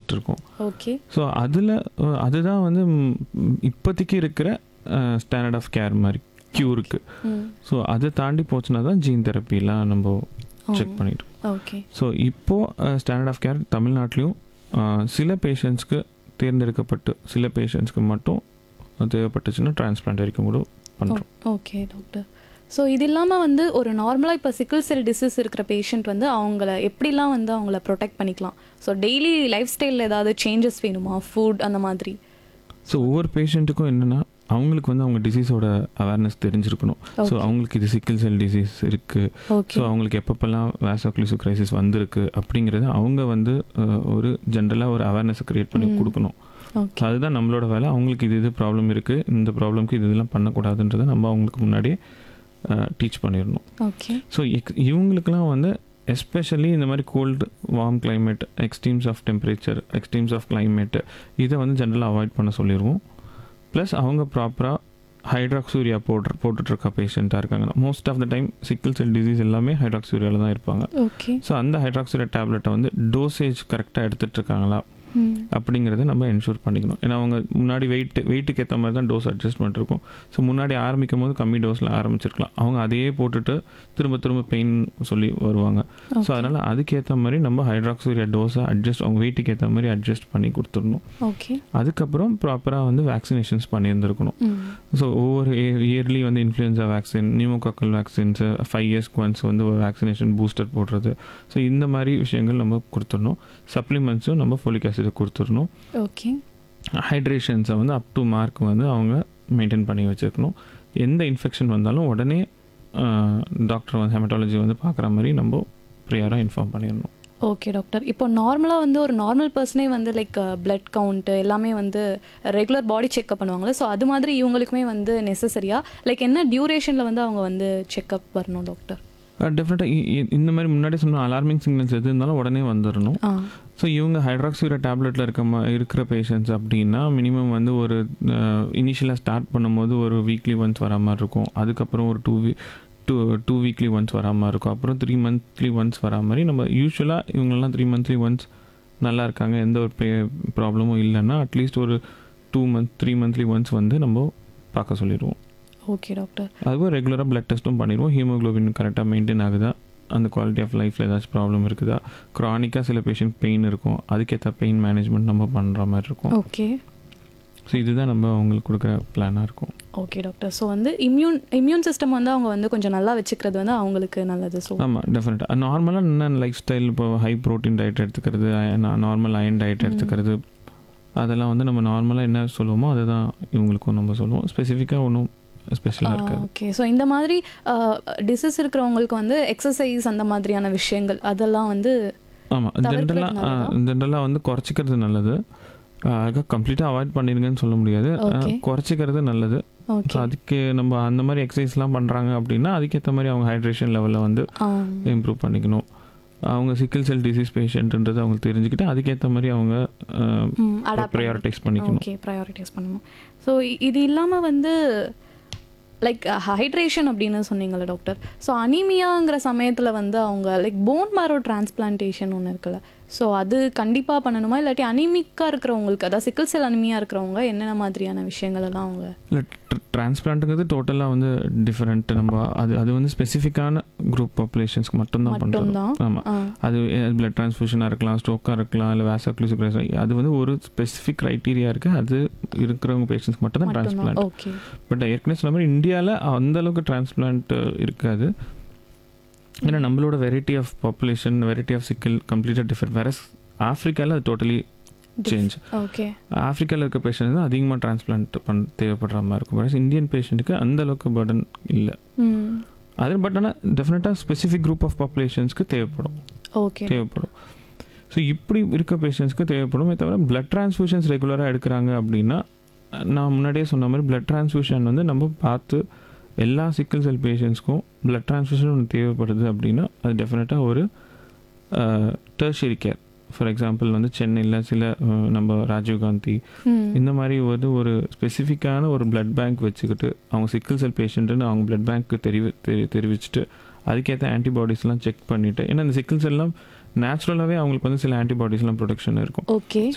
இருக்கோம் okay so அதில் அதுதான் வந்து ம், ம், இப்போதைக்கு இருக்கிற ஸ்டாண்டர்ட் ஆஃப் கேர் மாதிரி க்யூருக்கு ம் ஸோ அதை தாண்டி போச்சுன்னா தான் ஜீன் தெரப்பிலாம் நம்ம செக் பண்ணிட்டு ஓகே ஸோ இப்போது ஸ்டாண்டர்ட் ஆஃப் கேர் தமிழ்நாட்டிலையும் அஹ், சில பேஷண்ட்ஸ்க்கு தேர்ந்தெடுக்கப்பட்டு சில பேஷண்ட்ஸ்க்கு மட்டும் தேவைப்பட்டுச்சுன்னா டிரான்ஸ்பிளான்ட் வரைக்கும் கூட பண்ணுறோம் ஓகே டாக்டர் ஸோ இது இல்லாமல் வந்து ஒரு நார்மலாக இப்போ சிக்கிள் செல் டிசீஸ் இருக்கிற பேஷண்ட் வந்து அவங்கள எப்படிலாம் வந்து அவங்கள ப்ரொடெக்ட் பண்ணிக்கலாம் ஸோ டெய்லி லைஃப் ஸ்டைலில் ஏதாவது சேஞ்சஸ் வேணுமா ஃபுட் அந்த மாதிரி ஸோ ஒவ்வொரு பேஷண்ட்டுக்கும் என்னென்னா அவங்களுக்கு வந்து அவங்க டிசீஸோட அவேர்னஸ் தெரிஞ்சிருக்கணும் ஸோ Okay. அவங்களுக்கு இது சிக்கிள் செல் டிசீஸ் இருக்குது ஓகே ஸோ அவங்களுக்கு எப்பப்பெல்லாம் வேசோக்லிசு கிரைசிஸ் வந்திருக்கு அப்படிங்கிறத அவங்க வந்து அஹ், ஒரு ஜென்ரலாக ஒரு அவேர்னஸ் க்ரியேட் பண்ணி ம். கொடுக்கணும் ஓகே அதுதான் நம்மளோட வேலை அவங்களுக்கு இது இது ப்ராப்ளம் இருக்குது இந்த ப்ராப்ளம்க்கு இது இதெல்லாம் பண்ணக்கூடாதுன்றதை நம்ம அவங்களுக்கு முன்னாடியே டீச் பண்ணிடணும் ஓகே ஸோ இவங்களுக்குலாம் வந்து எஸ்பெஷலி இந்த மாதிரி cold warm climate extremes of temperature extremes of climate இதை வந்து ஜென்ரலாக அவாய்ட் பண்ண சொல்லிடுவோம் ப்ளஸ் அவங்க ப்ராப்பராக ஹைட்ராக்சூரியா போட்டு போட்டுட்ருக்க பேஷண்ட்டாக இருக்காங்க most of the time sickle cell disease எல்லாமே ஹைட்ராக்சூரியாவில் தான் இருப்பாங்க ஓகே ஸோ அந்த ஹைட்ராக்சூரியா டேப்லெட்டை வந்து டோசேஜ் கரெக்டாக எடுத்துகிட்டு இருக்காங்களா ம் அப்படிங்கிறத நம்ம என்ஷூர் பண்ணிக்கணும் ஏன்னா அவங்க முன்னாடி வெயிட் வெயிட்டுக்கு ஏற்ற மாதிரி தான் டோஸ் அட்ஜஸ்ட்மெண்ட் இருக்கும் ஸோ முன்னாடி ஆரம்பிக்கும் போது கம்மி டோஸில் ஆரம்பிச்சிருக்கலாம் அவங்க அதையே போட்டுட்டு திரும்ப திரும்ப பெயின் சொல்லி வருவாங்க ஸோ ஓகே அதனால் அதுக்கேற்ற மாதிரி நம்ம ஹைட்ராக்சூரியா டோஸை அட்ஜஸ்ட் அவங்க வெயிட்டுக்கு ஏற்ற மாதிரி அட்ஜஸ்ட் பண்ணி கொடுத்துடணும் ஓகே அதுக்கப்புறம் ப்ராப்பராக வந்து வேக்சினேஷன்ஸ் பண்ணியிருந்திருக்கணும் ம் ஸோ ஒவ்வொரு இயர்லி வந்து influenza vaccine pneumococcal vaccines five இயர்ஸ்க்கு ஒன்ஸ் வந்து ஒரு வேக்சினேஷன் பூஸ்டர் போடுறது ஸோ இந்த மாதிரி விஷயங்கள் நம்ம கொடுத்துடணும் சப்ளிமெண்ட்ஸும் நம்ம ஃபோலிக் ஆசிட் கொடுத்துடணும் ஓகே ஹைட்ரேஷன்ஸை வந்து அப் டு மார்க் வந்து அவங்க மெயின்டைன் பண்ணி வச்சுருக்கணும் எந்த இன்ஃபெக்ஷன் வந்தாலும் உடனே டாக்டர் வந்து ஹெமட்டாலஜி வந்து பார்க்குற மாதிரி நம்ம ப்ரியராக இன்ஃபார்ம் பண்ணிடணும் ஓகே டாக்டர் இப்போ நார்மலாக வந்து ஒரு நார்மல் பர்சனே வந்து லைக் பிளட் கவுண்ட்டு எல்லாமே வந்து ரெகுலர் பாடி செக்அப் பண்ணுவாங்கல்ல ஸோ அது மாதிரி இவங்களுக்குமே வந்து நெசசரியா லைக் என்ன டியூரேஷனில் வந்து அவங்க வந்து செக்அப் வரணும் டாக்டர் டெஃபினட்டாக இந்த மாதிரி முன்னாடி சொன்ன அலார்மிங் சிக்னல்ஸ் எது இருந்தாலும் உடனே வந்துடணும் ஆ ஸோ இவங்க ஹைட்ராக்சூரியா டேப்லெட்டில் இருக்க மா இருக்கிற பேஷண்ட்ஸ் அப்படின்னா மினிமம் வந்து ஒரு இனிஷியலாக ஸ்டார்ட் பண்ணும்போது ஒரு வீக்லி ஒன்ஸ் வர மாதிரி இருக்கும் அதுக்கப்புறம் ஒரு டூ வீ டூ டூ வீக்லி ஒன்ஸ் வரா மாதிரி இருக்கும் அப்புறம் த்ரீ மந்த்லி ஒன்ஸ் வரா மாதிரி நம்ம யூஸ்வலாக இவங்கெல்லாம் த்ரீ மந்த்லி ஒன்ஸ் நல்லா இருக்காங்க எந்த ஒரு பே ப்ராப்ளமும் இல்லைன்னா அட்லீஸ்ட் ஒரு two month three monthly once வந்து நம்ம பார்க்க சொல்லிடுவோம் ஓகே டாக்டர் அதுவும் ரெகுலராக பிளட் டெஸ்ட்டும் பண்ணிடுவோம் ஹீமோக்ளோபின் கரெக்டாக மெயின்டைன் ஆகுதா அந்த குவாலிட்டி ஆஃப் லைஃப்பில் ஏதாச்சும் ப்ராப்ளம் இருக்குதா க்ரானிக்காக சில பேஷண்ட் பெயின் இருக்கும் அதுக்கேற்ற பெயின் மேனேஜ்மெண்ட் நம்ம பண்ணுற மாதிரி இருக்கும் ஓகே ஸோ இதுதான் நம்ம அவங்களுக்கு கொடுக்குற பிளானாக இருக்கும் ஓகே டாக்டர் ஸோ வந்து இம்யூன் இம்யூன் சிஸ்டம் வந்து அவங்க வந்து கொஞ்சம் நல்லா வச்சுக்கிறது வந்து அவங்களுக்கு நல்லது ஸோ ஆமாம் டெஃபினட்டாக நார்மலாக என்ன லைஃப் ஸ்டைல் இப்போ ஹை ப்ரோட்டீன் டயட் எடுத்துக்கிறது நார்மல் அயன் டயட் எடுத்துக்கிறது அதெல்லாம் வந்து நம்ம நார்மலாக என்ன சொல்லுவோமோ அதை தான் இவங்களுக்கும் நம்ம சொல்லுவோம் ஸ்பெசிஃபிக்காக ஒன்றும் ஸ்பெஷலாக இருக்காது ஓகே ஸோ இந்த மாதிரி டிசீஸ் இருக்கிறவங்களுக்கு வந்து எக்ஸசைஸ் அந்த மாதிரியான விஷயங்கள் அதெல்லாம் வந்து ஆமாம் தவிர்க்கிறது ஜென்ரலாக நல்லதா? ஜென்ரலாக வந்து குறைச்சிக்கிறது நல்லது அதுக்காக கம்ப்ளீட்டாக அவாய்ட் பண்ணிடுங்கன்னு சொல்ல முடியாது Okay. குறைச்சிக்கிறது நல்லது ஸோ ஓகே அதுக்கு நம்ம அந்த மாதிரி எக்ஸசைஸ்லாம் பண்ணுறாங்க அப்படின்னா அதுக்கேற்ற மாதிரி அவங்க ஹைட்ரேஷன் லெவலில் வந்து இம்ப்ரூவ் பண்ணிக்கணும் அவங்க சிக்கிள் செல் டிசீஸ் பேஷண்ட்ன்றது அவங்க தெரிஞ்சுக்கிட்டு அதுக்கேற்ற மாதிரி அவங்க ப்ரையாரிட்டைஸ் பண்ணிக்கணும் ஓகே ப்ரையாரிட்டைஸ் பண்ணணும் ஸோ இது இல்லாமல் வந்து லைக் ஹைட்ரேஷன் அப்படின்னு சொன்னீங்கல்ல டாக்டர் ஸோ அனீமியாங்கிற சமயத்தில் வந்து அவங்க லைக் போன் மாரோ டிரான்ஸ்பிளான்டேஷன் ஒன்று இருக்குல்ல ஸோ அது கண்டிப்பாக பண்ணணுமா இல்லாட்டி அனிமிக்காக இருக்கிறவங்களுக்கு அதாவது சிக்கிள் செல் அனிமியாக இருக்கிறவங்க என்னென்ன மாதிரியான விஷயங்கள் எல்லாம் அவங்க இல்லை டிரான்ஸ்பிளான்ட்டுங்கிறது டோட்டலாக வந்து டிஃப்ரெண்ட் நம்ம அது அது வந்து ஸ்பெசிஃபிக்கான குரூப் பாப்புலேஷன்ஸ்க்கு மட்டும்தான் பண்ணுறோம் மட்டும்தான் ஆமாம் ஆ அது பிளட் டிரான்ஸ்ஃபியூஷனாக இருக்கலாம் ஸ்ட்ரோக்காக இருக்கலாம் இல்லை வேசோக்ளிசிக்ரேஸ் அது வந்து ஒரு ஸ்பெசிஃபிக் க்ரைட்டீரியா இருக்குது அது இருக்கிறவங்க பேஷண்ட்ஸ்க்கு மட்டும் தான் மட்டும்தான் டிரான்ஸ்பிளான்ட் ஓகே பட் ஏற்கனவே சொன்ன மாதிரி இந்தியாவில் அந்த அளவுக்கு டிரான்ஸ்பிளான்ட் இருக்காது ஏன்னா நம்மளோட variety of population variety of sickle கம்ப்ளீட்டாக டிஃபரெண்ட் வேற ஆஃப்ரிக்காவில் அது டோட்டலி சேஞ்ச் ஓகே ஆஃப்ரிக்காவில் இருக்க பேஷண்ட் தான் அதிகமாக டிரான்ஸ்பிளான்ட் பண்ண தேவைப்படுற மாதிரி இருக்கும் வேற இந்தியன் பேஷண்ட்டுக்கு அந்த அளவுக்கு பர்டன் இல்லை ம் அது பட் ஆனால் டெஃபினட்டாக ஸ்பெசிஃபிக் குரூப் ஆஃப் பாப்புலேஷன்ஸ்க்கு தேவைப்படும் ஓகே தேவைப்படும் ஸோ இப்படி இருக்க பேஷண்ட்ஸ்க்கு தேவைப்படுமே தவிர பிளட் டிரான்ஸ்ஃபியூஷன்ஸ் ரெகுலராக எடுக்கிறாங்க அப்படின்னா நான் முன்னாடியே சொன்ன மாதிரி பிளட் டிரான்ஸ்ஃபியூஷன் வந்து நம்ம பார்த்து எல்லா சிக்கல் செல் பேஷண்ட்ஸ்க்கும் பிளட் டிரான்ஸ்ஃபியூஷன் ஒன்று தேவைப்படுது அப்படின்னா அது டெஃபினட்டாக ஒரு டெர்ஷரி கேர் ஃபார் எக்ஸாம்பிள் வந்து சென்னையில் சில அஹ், நம்ம ராஜீவ்காந்தி ம் இந்த மாதிரி வந்து ஒரு ஸ்பெசிஃபிக்கான ஒரு பிளட் பேங்க் வச்சுக்கிட்டு அவங்க சிக்கல் செல் பேஷண்ட்டுன்னு அவங்க பிளட் பேங்க்கு தெரிவி தெரி தெரிவிச்சுட்டு அதுக்கேற்ற ஆன்டிபாடிஸ்லாம் செக் பண்ணிவிட்டு ஏன்னா இந்த சிக்கல் செல்லாம் நேச்சுரலாகவே அவங்களுக்கு வந்து சில ஆன்டிபாடிஸ்லாம் ப்ரொடெக்ஷன் இருக்கும் ஓகே